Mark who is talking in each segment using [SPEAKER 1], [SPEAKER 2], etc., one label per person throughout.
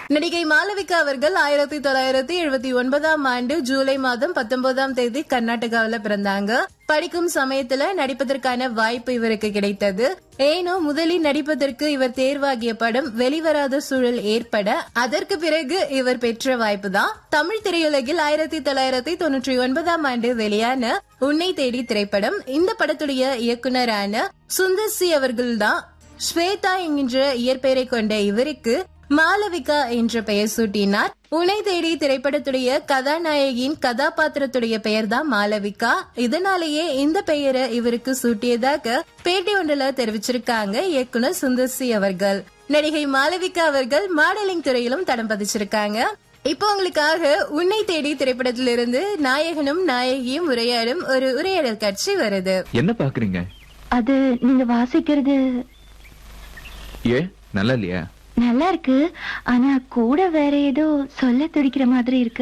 [SPEAKER 1] நடிகை மாளவிகா அவர்கள் ஆயிரத்தி தொள்ளாயிரத்தி எழுபத்தி ஒன்பதாம் ஆண்டு ஜூலை மாதம் பத்தொன்பதாம் தேதி கர்நாடகாவில பிறந்தாங்க படிக்கும் சமயத்துல நடிப்பதற்கான வாய்ப்பு இவருக்கு கிடைத்தது ஏனோ முதலில் நடிப்பதற்கு இவர் தேர்வாகிய படம் வெளிவராத சூழல் ஏற்பட அதற்கு பிறகு இவர் பெற்ற வாய்ப்பு தான் தமிழ் திரையுலகில் ஆயிரத்தி தொள்ளாயிரத்தி தொன்னூற்றி ஒன்பதாம் ஆண்டு வெளியான உன்னை தேடி திரைப்படம் இந்த படத்துடைய இயக்குனரான சுந்தர் சி அவர்கள்தான் ஸ்வேதா என்கின்ற இயற்பெயரை கொண்ட இவருக்கு மாளவிகா என்ற பெயர் சூட்டினார் உனை தேடி திரைப்படத்துடைய கதாநாயகியின் கதாபாத்திரத்துடைய பெயர் தான் மாளவிகா இதனாலேயே இந்த பெயரை இவருக்கு சூட்டியதாக பேட்டி ஒன்றில் தெரிவிச்சிருக்காங்க இயக்குனர் சுந்தர்சி அவர்கள் நடிகை மாளவிகா அவர்கள் மாடலிங் துறையிலும் தடம் பதிச்சிருக்காங்க இப்போ உங்களுக்காக உன்னை தேடி திரைப்படத்திலிருந்து நாயகனும் நாயகியும் உரையாடும் ஒரு உரையாடல் காட்சி வருது
[SPEAKER 2] என்ன பாக்குறீங்க
[SPEAKER 3] அது நீங்க வாசிக்கிறது
[SPEAKER 2] ஏ நல்லா இல்லையா
[SPEAKER 3] நல்லா இருக்கு ஆனா கூட வேற ஏதோ சொல்ல துடிக்கிற மாதிரி இருக்கு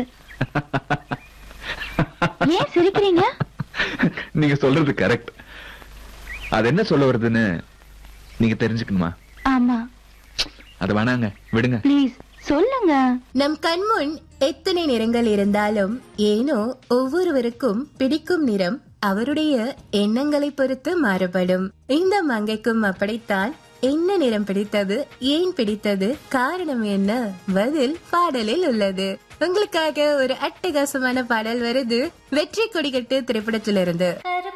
[SPEAKER 3] ஏன் சிரிக்கிறீங்க
[SPEAKER 2] நீங்க சொல்றது கரெக்ட் அது என்ன சொல்ல வருதுன்னு நீங்க தெரிஞ்சுக்கணுமா
[SPEAKER 3] ஆமா
[SPEAKER 2] அது வேணாங்க விடுங்க
[SPEAKER 3] ப்ளீஸ் சொல்லுங்க
[SPEAKER 1] நம் கண்முன் எத்தனை நிறங்கள் இருந்தாலும் ஏனோ ஒவ்வொருவருக்கும் பிடிக்கும் நிறம் அவருடைய எண்ணங்களை பொறுத்து மாறுபடும் இந்த மங்கைக்கும் அப்படித்தான் என்ன நிறம் பிடித்தது ஏன் பிடித்தது காரணம் என்ன பதில் பாடலில் உள்ளது உங்களுக்காக ஒரு அட்டகாசமான பாடல் வருது வெற்றி கொடிகட்டு திரைப்படத்திலிருந்து